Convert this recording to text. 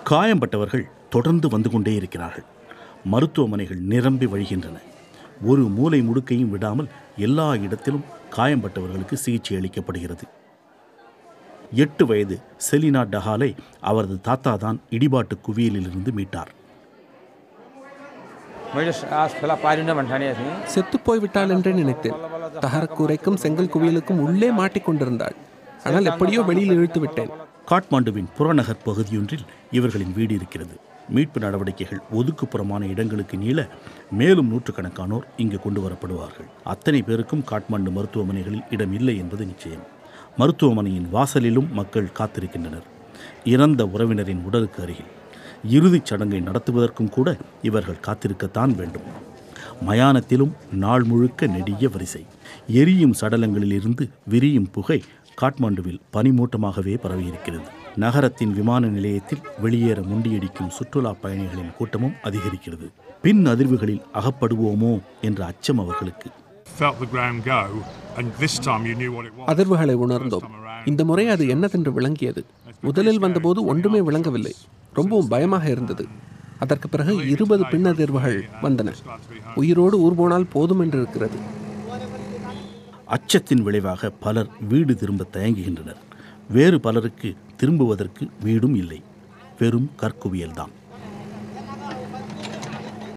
காயம்பட்டவர்கள் தொடர்ந்து வந்து கொண்டே இருக்கிறார்கள் மருத்துவமனைகள் நிரம்பி வழிகின்றன ஒரு மூலை முடுக்கையும் விடாமல் எல்லா இடத்திலும் காயம்பட்டவர்களுக்கு சிகிச்சை அளிக்கப்படுகிறது எட்டு வயது செலினா டஹாலை அவரது தாத்தா தான் இடிபாட்டு குவியலிலிருந்து மீட்டார் मैले सास फेला पारिन भन्ने ठानेको थिएँ செத்து போய்விட்டாள் என்றே நினைத்தேன் தகரக்கூரைக்கும் செங்கல் குவியலுக்கும் உள்ளே மாட்டிக்கொண்டிருந்தாள் ஆனால் எப்படியோ வெளியில் இழுத்து விட்டேன் காட்மாண்டுவின் புறநகர் பகுதியொன்றில் இவர்களின் வீடு இருக்கிறது மீட்பு நடவடிக்கைகள் ஒதுக்குப்புறமான இடங்களுக்கு நீள மேலும் நூற்றுக்கணக்கானோர் இங்கு கொண்டு வரப்படுவார்கள் அத்தனை பேருக்கும் காட்மாண்டு மருத்துவமனைகளில் இடம் இல்லை என்பது நிச்சயம் மருத்துவமனையின் வாசலிலும் மக்கள் காத்திருக்கின்றனர் இறந்த உறவினரின் உடலுக்கு அருகில் இறுதிச் சடங்கை நடத்துவதற்கும் கூட இவர்கள் காத்திருக்கத்தான் வேண்டும் மயானத்திலும் நாள் முழுக்க நெடிய வரிசை எரியும் சடலங்களிலிருந்து விரியும் புகை காட்மாண்டுவில் பனிமூட்டமாகவே பரவியிருக்கிறது நகரத்தின் விமான நிலையத்தில் வெளியேற முண்டியடிக்கும் சுற்றுலா பயணிகளின் கூட்டமும் அதிகரிக்கிறது பின் அதிர்வுகளில் அகப்படுவோமோ என்ற அச்சம் அவர்களுக்கு felt the ground go, and this time you knew what it was. அதிர்வுகளை உணர்ந்தோம் இந்த முறை அது என்னதென்று விளங்கியது முதலில் வந்தபோது ஒன்றுமே விளங்கவில்லை ரொம்பவும் பயமாக இருந்தது அதற்கு பிறகு இருபது பின்னதிர்வுகள் வந்தன உயிரோடு ஊர் போனால் போதும் என்று இருக்கிறது அச்சத்தின் விளைவாக பலர் வீடு திரும்ப தயங்குகின்றனர் வேறு பலருக்கு திரும்புவதற்கு வீடும் இல்லை வெறும் கற்குவியல்தான்